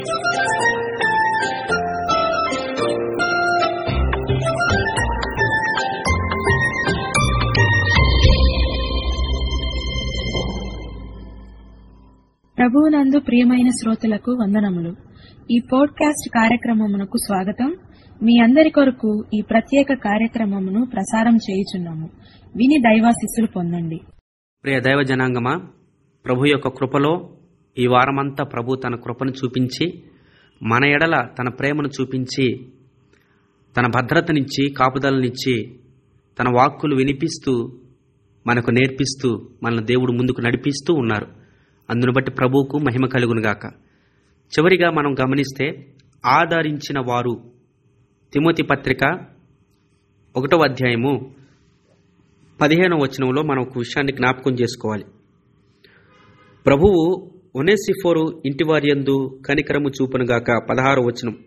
ప్రభువునందు ప్రియమైన శ్రోతలకు వందనములు ఈ పోడ్కాస్ట్ కార్యక్రమమునకు స్వాగతం మీ అందరి కొరకు ఈ ప్రత్యేక కార్యక్రమమును ప్రసారం చేయుచున్నాము విని దైవాశిస్సులు పొందండి ప్రియ దైవ జనాంగమా ప్రభు యొక్క కృపలో ఈ వారమంతా ప్రభు తన కృపను చూపించి మన ఎడల తన ప్రేమను చూపించి తన భద్రతనిచ్చి కాపుదలనిచ్చి తన వాక్కులు వినిపిస్తూ మనకు నేర్పిస్తూ మనల్ని దేవుడు ముందుకు నడిపిస్తూ ఉన్నారు అందును బట్టి ప్రభువుకు మహిమ కలుగునుగాక చివరిగా మనం గమనిస్తే ఆదరించిన వారు తిమోతి పత్రిక ఒకటో అధ్యాయము పదిహేనవ వచనంలో మనం ఒక విషయాన్ని జ్ఞాపకం చేసుకోవాలి ప్రభువు ఒనేసిఫోరు ఇంటివారి యందు కనికరము చూపునుగాక పదహారు వచనం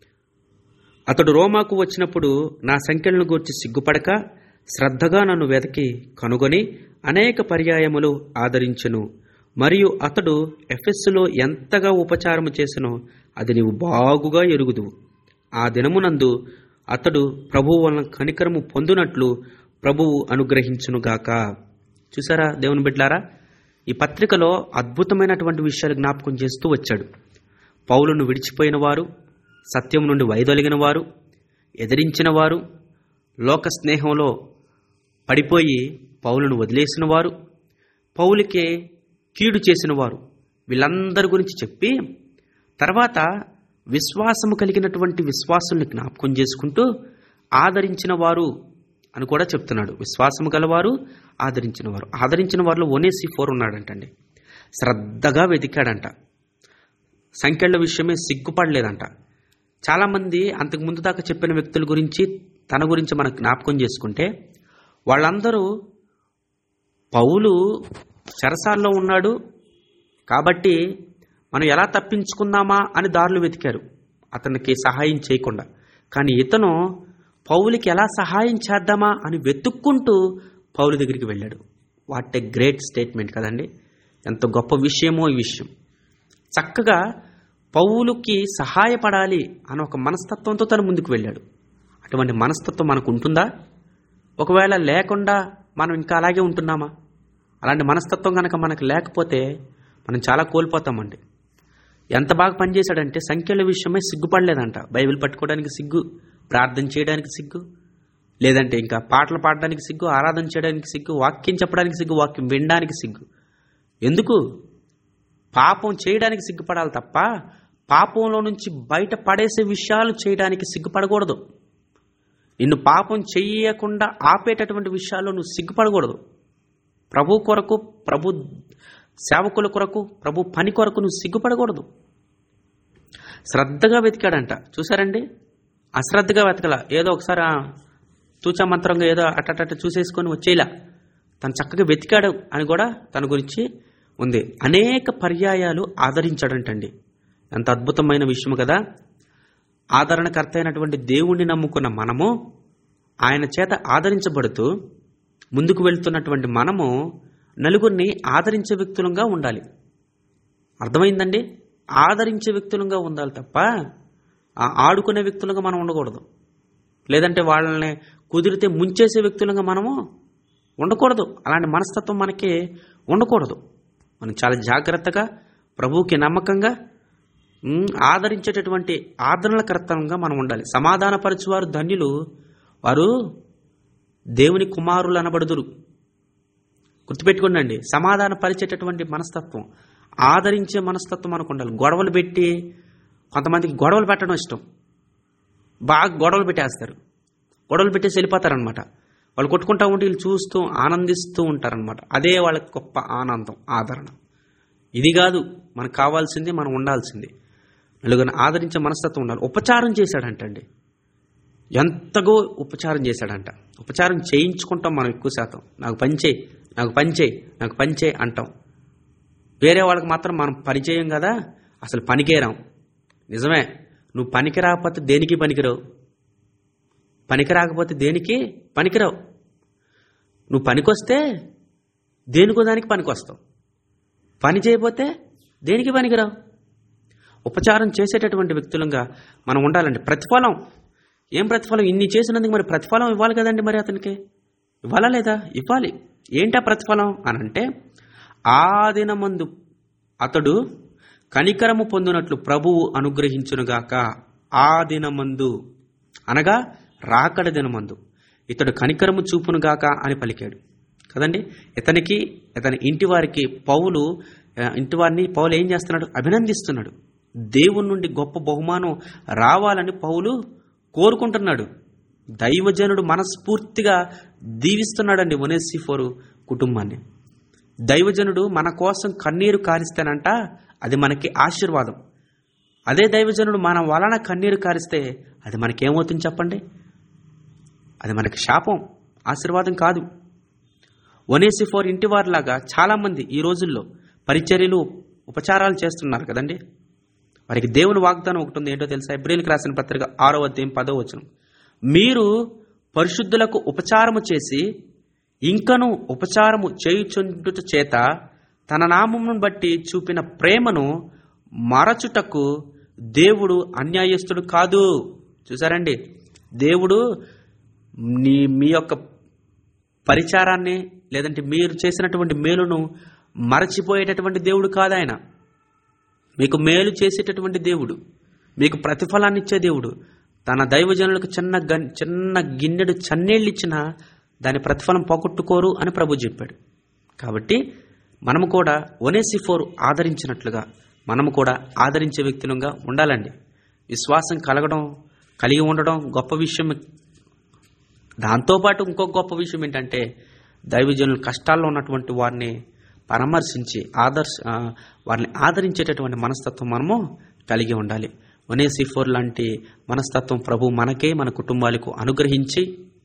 అతడు రోమాకు వచ్చినప్పుడు నా సంఖ్యలను గూర్చి సిగ్గుపడక శ్రద్ధగా నన్ను వెతకి కనుగొని అనేక పర్యాయములు ఆదరించెను మరియు అతడు ఎఫెస్సులో ఎంతగా ఉపచారము చేసినో అది నీవు బాగుగా ఎరుగుదువు ఆ దినమునందు అతడు ప్రభువు వలన కనికరము పొందునట్లు ప్రభువు అనుగ్రహించునుగాక చూసారా దేవుని బిడ్లారా ఈ పత్రికలో అద్భుతమైనటువంటి విషయాలు జ్ఞాపకం చేస్తూ వచ్చాడు పౌలును విడిచిపోయిన వారు సత్యం నుండి వైదొలిగిన వారు ఎదిరించిన వారు లోక స్నేహంలో పడిపోయి పౌలును వదిలేసిన వారు పౌలికే కీడు చేసిన వారు వీళ్ళందరి గురించి చెప్పి తర్వాత విశ్వాసము కలిగినటువంటి విశ్వాసుల్ని జ్ఞాపకం చేసుకుంటూ ఆదరించిన వారు అని కూడా చెప్తున్నాడు విశ్వాసము గలవారు ఆదరించిన వారు ఆదరించిన వారిలో ఒనేసి ఫోర్ ఉన్నాడంటండి శ్రద్ధగా వెతికాడంట సంఖ్యల విషయమే సిగ్గుపడలేదంట చాలామంది అంతకు ముందు దాకా చెప్పిన వ్యక్తుల గురించి తన గురించి మనం జ్ఞాపకం చేసుకుంటే వాళ్ళందరూ పౌలు చెరసాల్లో ఉన్నాడు కాబట్టి మనం ఎలా తప్పించుకుందామా అని దారులు వెతికారు అతనికి సహాయం చేయకుండా కానీ ఇతను పౌలికి ఎలా సహాయం చేద్దామా అని వెతుక్కుంటూ పౌలు దగ్గరికి వెళ్ళాడు వాట్ ఏ గ్రేట్ స్టేట్మెంట్ కదండి ఎంత గొప్ప విషయమో ఈ విషయం చక్కగా పౌలుకి సహాయపడాలి అని ఒక మనస్తత్వంతో తను ముందుకు వెళ్ళాడు అటువంటి మనస్తత్వం మనకు ఉంటుందా ఒకవేళ లేకుండా మనం ఇంకా అలాగే ఉంటున్నామా అలాంటి మనస్తత్వం కనుక మనకు లేకపోతే మనం చాలా కోల్పోతామండి ఎంత బాగా పనిచేశాడంటే సంఖ్యల విషయమై సిగ్గుపడలేదంట బైబిల్ పట్టుకోవడానికి సిగ్గు ప్రార్థన చేయడానికి సిగ్గు లేదంటే ఇంకా పాటలు పాడడానికి సిగ్గు ఆరాధన చేయడానికి సిగ్గు వాక్యం చెప్పడానికి సిగ్గు వాక్యం వినడానికి సిగ్గు ఎందుకు పాపం చేయడానికి సిగ్గుపడాలి తప్ప పాపంలో నుంచి బయట పడేసే విషయాలు చేయడానికి సిగ్గుపడకూడదు నిన్ను పాపం చెయ్యకుండా ఆపేటటువంటి విషయాల్లో నువ్వు సిగ్గుపడకూడదు ప్రభు కొరకు ప్రభు సేవకుల కొరకు ప్రభు పని కొరకు నువ్వు సిగ్గుపడకూడదు శ్రద్ధగా వెతికాడంట చూసారండి అశ్రద్ధగా వెతకల ఏదో ఒకసారి ఆ, తూచా మంత్రంగా ఏదో అట్టట చూసేసుకొని వచ్చేలా తను చక్కగా వెతికాడు అని కూడా తన గురించి ఉంది అనేక పర్యాయాలు ఆదరించాడంటండి ఎంత అద్భుతమైన విషయం కదా ఆదరణకర్త అయినటువంటి దేవుణ్ణి నమ్ముకున్న మనము ఆయన చేత ఆదరించబడుతూ ముందుకు వెళ్తున్నటువంటి మనము నలుగురిని ఆదరించే వ్యక్తులంగా ఉండాలి అర్థమైందండి ఆదరించే వ్యక్తులంగా ఉండాలి తప్ప ఆ ఆడుకునే వ్యక్తులుగా మనం ఉండకూడదు లేదంటే వాళ్ళని కుదిరితే ముంచేసే వ్యక్తులుగా మనము ఉండకూడదు అలాంటి మనస్తత్వం మనకి ఉండకూడదు మనం చాలా జాగ్రత్తగా ప్రభువుకి నమ్మకంగా ఉమ్, ఆదరించేటటువంటి ఆదరణకర్తంగా మనం ఉండాలి సమాధానపరచువారు ధన్యులు వారు దేవుని కుమారులు అనబడుదురు గుర్తుపెట్టుకోండి సమాధాన పరిచేటటువంటి మనస్తత్వం ఆదరించే మనస్తత్వం మనకు ఉండాలి గొడవలు పెట్టి కొంతమందికి గొడవలు పెట్టడం ఇష్టం బాగా గొడవలు పెట్టేస్తారు గొడవలు పెట్టేసి వెళ్ళిపోతారనమాట వాళ్ళు కొట్టుకుంటా ఉంటే వీళ్ళు చూస్తూ ఆనందిస్తూ ఉంటారనమాట అదే వాళ్ళకి గొప్ప ఆనందం ఆదరణ ఇది కాదు మనకు కావాల్సింది మనం ఉండాల్సింది నలుగురిని ఆదరించే మనస్తత్వం ఉండాలి ఉపచారం చేశాడంటండి ఎంతగో ఉపచారం చేశాడంట ఉపచారం చేయించుకుంటాం మనం ఎక్కువ శాతం నాకు పని చేయి నాకు పని చేయి నాకు పని చేయి అంటాం వేరే వాళ్ళకి మాత్రం మనం పని చేయం కదా అసలు పనికేరాం నిజమే నువ్వు పనికి రాకపోతే దేనికి పనికిరావు పనికి రాకపోతే దేనికి పనికిరావు నువ్వు పనికొస్తే దేనికో దానికి పనికొస్తావు పని చేయకపోతే దేనికి పనికిరావు ఉపచారం చేసేటటువంటి వ్యక్తులుగా మనం ఉండాలండి ప్రతిఫలం ఏం ప్రతిఫలం ఇన్ని చేసినందుకు మరి ప్రతిఫలం ఇవ్వాలి కదండి మరి అతనికి ఇవ్వాలా లేదా ఇవ్వాలి ఏంటా ప్రతిఫలం అని అంటే ఆ దినమందు అతడు కనికరము పొందినట్లు ప్రభువు అనుగ్రహించునుగాక ఆ దినమందు అనగా రాకడ దినమందు ఇతడు కనికరము చూపునుగాక అని పలికాడు కదండి ఇతనికి ఇతని ఇంటి వారికి పౌలు ఆ, ఇంటి వారిని పౌలు ఏం చేస్తున్నాడు అభినందిస్తున్నాడు దేవుని నుండి గొప్ప బహుమానం రావాలని పౌలు కోరుకుంటున్నాడు దైవజనుడు మనస్ఫూర్తిగా దీవిస్తున్నాడండి ఒనేసిఫోరు కుటుంబాన్ని దైవజనుడు మన కోసం కన్నీరు కారిస్తేనంట అది మనకి ఆశీర్వాదం అదే దైవజనుడు మన వలన కన్నీరు కారిస్తే అది మనకేమవుతుంది చెప్పండి అది మనకి శాపం ఆశీర్వాదం కాదు ఒనేసిఫోర్ ఇంటి వారిలాగా చాలామంది ఈ రోజుల్లో పరిచర్యలు ఉపచారాలు చేస్తున్నారు కదండి వారికి దేవుని వాగ్దానం ఒకటి ఉంది ఏంటో తెలుసా ఎబ్రిల్కి రాసిన పత్రిక ఆరో అధ్యాయం పదో వచనం మీరు పరిశుద్ధులకు ఉపచారము చేసి ఇంకను ఉపచారము చేయుచుండుట చేత తన నామమును బట్టి చూపిన ప్రేమను మరచుటకు దేవుడు అన్యాయస్తుడు కాదు చూసారండి దేవుడు నీ మీ యొక్క పరిచారాన్ని లేదంటే మీరు చేసినటువంటి మేలును మరచిపోయేటటువంటి దేవుడు కాదు ఆయన మీకు మేలు చేసేటటువంటి దేవుడు మీకు ప్రతిఫలాన్ని ఇచ్చే దేవుడు తన దైవజనులకు చిన్న గన్ చిన్న గిన్నెడు చన్నీళ్ళు ఇచ్చినా దాని ప్రతిఫలం పోగొట్టుకోరు అని ప్రభు చెప్పాడు కాబట్టి మనము కూడా ఒనేసిఫోర్ ఆదరించినట్లుగా మనము కూడా ఆదరించే వ్యక్తులుగా ఉండాలండి విశ్వాసం కలగడం కలిగి ఉండడం గొప్ప విషయం దాంతోపాటు ఇంకొక గొప్ప విషయం ఏంటంటే దైవజనులు కష్టాల్లో ఉన్నటువంటి వారిని పరామర్శించి ఆదర్శ ఆ, వారిని ఆదరించేటటువంటి మనస్తత్వం మనము కలిగి ఉండాలి ఒనేసిఫోర్ లాంటి మనస్తత్వం ప్రభు మనకే మన కుటుంబాలకు అనుగ్రహించి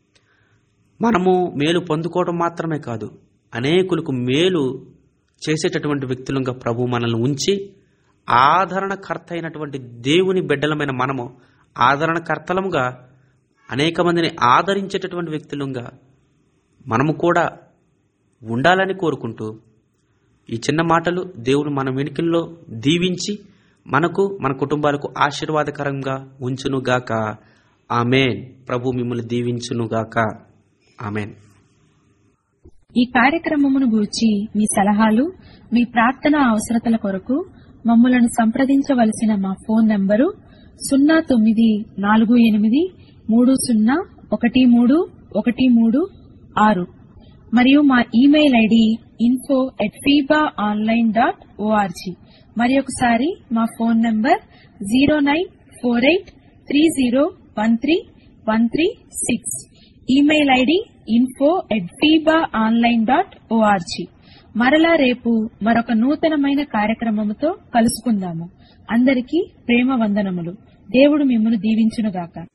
మనము మేలు పొందుకోవడం మాత్రమే కాదు అనేకులకు మేలు చేసేటటువంటి వ్యక్తులుగా ప్రభు మనల్ని ఉంచి ఆదరణకర్త అయినటువంటి దేవుని బిడ్డలమైన మనము ఆదరణకర్తలముగా అనేక మందిని ఆదరించేటటువంటి వ్యక్తులుగా మనము కూడా ఉండాలని కోరుకుంటూ ఈ చిన్న మాటలు దేవుడు మన వెనుకల్లో దీవించి మనకు మన కుటుంబాలకు ఆశీర్వాదకరంగా ఉంచునుగాక ఆమెన్ ప్రభు మిమ్మల్ని దీవించునుగాక ఆమెన్ ఈ కార్యక్రమమును గూర్చి మీ సలహాలు మీ ప్రార్థన అవసరతల కొరకు మమ్మలను సంప్రదించవలసిన మా ఫోన్ నంబరు సున్నా తొమ్మిది నాలుగు ఎనిమిది మూడు సున్నా ఒకటి మూడు ఒకటి మూడు ఆరు మరియు మా email ID info at Fiba online dot ORG మరి ఒకసారి మా phone number zero nine four eight three zero one three one three six email ID info at Fiba online dot ORG మరలా రేపు మరొక నూతనమైన కార్యక్రమముతో కలుసుకుందాము అందరికీ ప్రేమ వందనములు దేవుడు మిమ్మను దీవించునుగాక